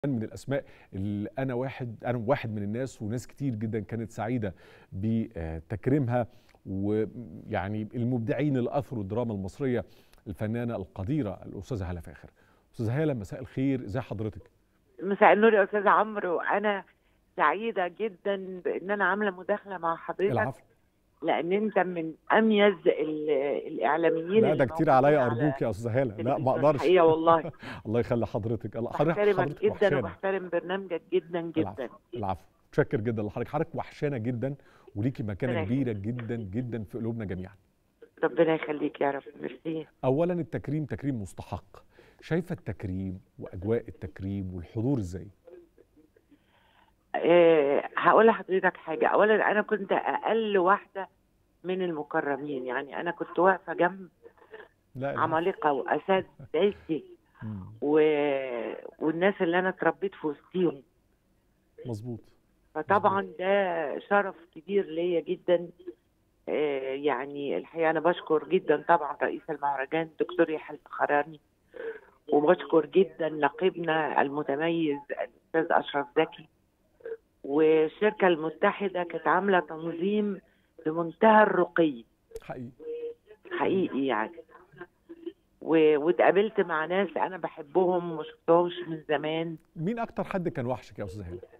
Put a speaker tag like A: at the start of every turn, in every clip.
A: من الاسماء اللي انا واحد انا واحد من الناس وناس كتير جدا كانت سعيده بتكريمها ويعني المبدعين اللي اثروا الدراما المصريه الفنانه القديره الاستاذه هاله فاخر استاذه هاله مساء الخير ازي حضرتك
B: مساء النور يا استاذ عمرو انا سعيده جدا بان انا عامله مداخله مع حضرتك
A: العفو
B: لان انت من اميز ال- الاعلاميين
A: لا
B: اللي
A: ده كتير عليا
B: موجودين
A: ارجوك يا استاذه هاله لا ما
B: التلفزيون
A: اقدرش
B: الحقيقه والله
A: الله يخلي حضرتك الله حضرتك
B: بحترمك
A: حضرتك
B: جدا
A: وحشانة.
B: وبحترم برنامجك جدا جدا
A: العفو العفو متشكر جدا لحضرتك حضرتك وحشانه جدا وليكي مكانه
B: ربنا
A: كبيره جدا جدا في قلوبنا جميعا
B: ربنا يخليك يا رب ميرسي
A: اولا التكريم تكريم مستحق شايفه التكريم واجواء التكريم والحضور ازاي
B: أه هقول لحضرتك حاجه اولا انا كنت اقل واحده من المكرمين يعني انا كنت واقفه جنب
A: لا لا.
B: عمالقه واساتذتي
A: مم.
B: و... والناس اللي انا اتربيت في وسطيهم
A: مظبوط
B: فطبعا ده شرف كبير ليا جدا آه، يعني الحقيقه انا بشكر جدا طبعا رئيس المهرجان دكتور يحيى الفخراني وبشكر جدا نقيبنا المتميز الاستاذ اشرف زكي والشركه المتحده كانت عامله تنظيم بمنتهى الرقي
A: حقيقي
B: حقيقي يعني و- واتقابلت مع ناس انا بحبهم وما شفتهمش من زمان
A: مين اكتر حد كان وحشك يا استاذه هاله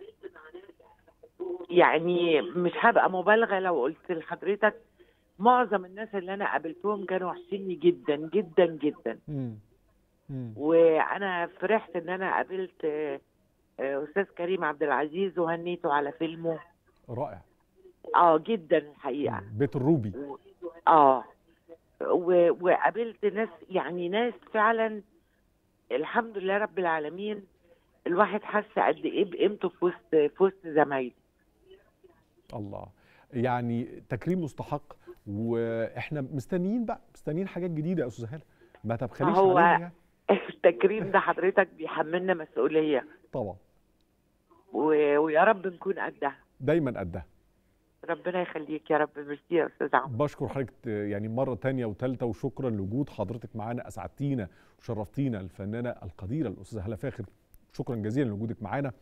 B: يعني مش هبقى مبالغه لو قلت لحضرتك معظم الناس اللي انا قابلتهم كانوا وحشيني جدا جدا جدا
A: مم. مم.
B: وانا فرحت ان انا قابلت آه، آه، استاذ كريم عبد العزيز وهنيته على فيلمه
A: رائع
B: اه جدا الحقيقه
A: مم. بيت الروبي
B: و- اه و- وقابلت ناس يعني ناس فعلا الحمد لله رب العالمين الواحد حس قد ايه بقيمته في وسط في وسط زمايله
A: الله يعني تكريم مستحق واحنا مستنيين بقى مستنيين حاجات جديده يا استاذه هاله ما تبخليش
B: هو-
A: علينا يعني
B: التكريم ده حضرتك بيحملنا مسؤوليه
A: طبعا
B: و- ويا رب نكون قدها
A: دايما قدها
B: ربنا يخليك يا رب ميرسي يا استاذ عمرو
A: بشكر حضرتك ت- يعني مرة تانية وتالتة وشكرا لوجود حضرتك معانا أسعدتينا وشرفتينا الفنانة القديرة الأستاذة هالة فاخر شكرا جزيلا لوجودك معانا